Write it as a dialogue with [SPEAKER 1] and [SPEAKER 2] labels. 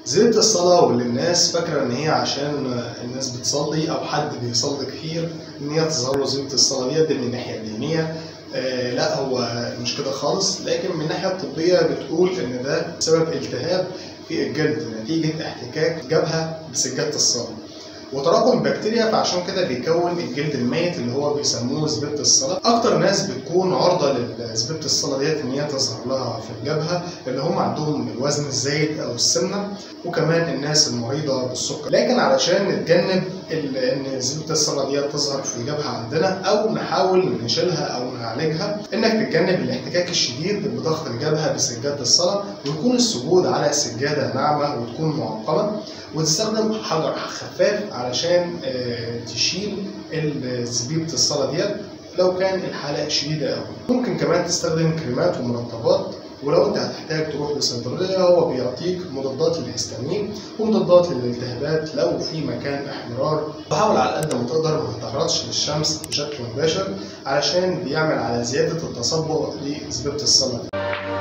[SPEAKER 1] زيادة الصلاة واللي الناس فاكرة إن هي عشان الناس بتصلي أو حد بيصلي كتير إن هي تظهر له زيادة الصلاة ديت من الناحية الدينية آه لا هو مش كده خالص لكن من الناحية الطبية بتقول إن ده بسبب التهاب في الجلد نتيجة احتكاك جبهة بسجادة الصلاة وتراكم بكتيريا فعشان كده بيكون الجلد الميت اللي هو بيسموه زبده الصلاه اكتر ناس بتكون عرضه لزبده الصلاه ديت ان هي تظهر لها في الجبهه اللي هم عندهم الوزن الزايد او السمنه وكمان الناس المريضه بالسكر لكن علشان نتجنب ان زبده الصلاه ديت تظهر في الجبهه عندنا او نحاول نشيلها او نعالجها انك تتجنب الاحتكاك الشديد بضغط الجبهه بسجاده الصلاه ويكون السجود على سجاده ناعمه وتكون معقمه وتستخدم حجر خفاف علشان تشيل زبيبة الصلاة ديت لو كان الحالة شديدة قوي ممكن كمان تستخدم كريمات ومرطبات ولو انت هتحتاج تروح لصيدلية هو بيعطيك مضادات للهستامين ومضادات للالتهابات لو في مكان احمرار وحاول على قد ما تقدر ما تتعرضش للشمس بشكل مباشر علشان بيعمل على زيادة التصبغ لزبيبة الصلاة دي.